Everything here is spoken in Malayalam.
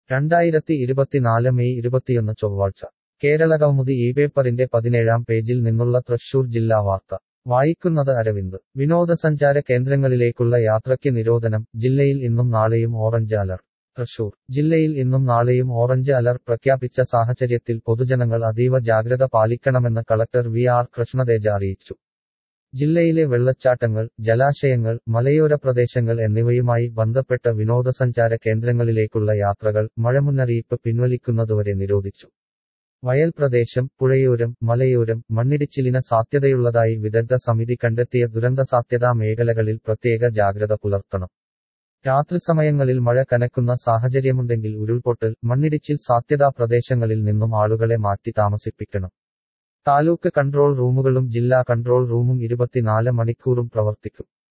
രണ്ടായിരത്തി ഇരുപത്തിനാല് മെയ് ഇരുപത്തിയൊന്ന് ചൊവ്വാഴ്ച കേരള കൗമുദി ഈ പേപ്പറിന്റെ പതിനേഴാം പേജിൽ നിന്നുള്ള തൃശൂർ ജില്ലാ വാർത്ത വായിക്കുന്നത് അരവിന്ദ് വിനോദസഞ്ചാര കേന്ദ്രങ്ങളിലേക്കുള്ള യാത്രയ്ക്ക് നിരോധനം ജില്ലയിൽ ഇന്നും നാളെയും ഓറഞ്ച് അലർട്ട് തൃശൂർ ജില്ലയിൽ ഇന്നും നാളെയും ഓറഞ്ച് അലർട്ട് പ്രഖ്യാപിച്ച സാഹചര്യത്തിൽ പൊതുജനങ്ങൾ അതീവ ജാഗ്രത പാലിക്കണമെന്ന് കളക്ടർ വി ആർ കൃഷ്ണതേജ അറിയിച്ചു ജില്ലയിലെ വെള്ളച്ചാട്ടങ്ങൾ ജലാശയങ്ങൾ മലയോര പ്രദേശങ്ങൾ എന്നിവയുമായി ബന്ധപ്പെട്ട വിനോദസഞ്ചാര കേന്ദ്രങ്ങളിലേക്കുള്ള യാത്രകൾ മഴമുന്നറിയിപ്പ് പിൻവലിക്കുന്നതുവരെ നിരോധിച്ചു വയൽ പ്രദേശം പുഴയോരം മലയോരം മണ്ണിടിച്ചിലിന് സാധ്യതയുള്ളതായി വിദഗ്ധ സമിതി കണ്ടെത്തിയ ദുരന്തസാധ്യതാ മേഖലകളിൽ പ്രത്യേക ജാഗ്രത പുലർത്തണം രാത്രി സമയങ്ങളിൽ മഴ കനക്കുന്ന സാഹചര്യമുണ്ടെങ്കിൽ ഉരുൾപൊട്ടൽ മണ്ണിടിച്ചിൽ സാധ്യതാ പ്രദേശങ്ങളിൽ നിന്നും ആളുകളെ മാറ്റി താമസിപ്പിക്കണം താലൂക്ക് കൺട്രോൾ റൂമുകളും ജില്ലാ കൺട്രോൾ റൂമും ഇരുപത്തിനാല് മണിക്കൂറും പ്രവർത്തിക്കും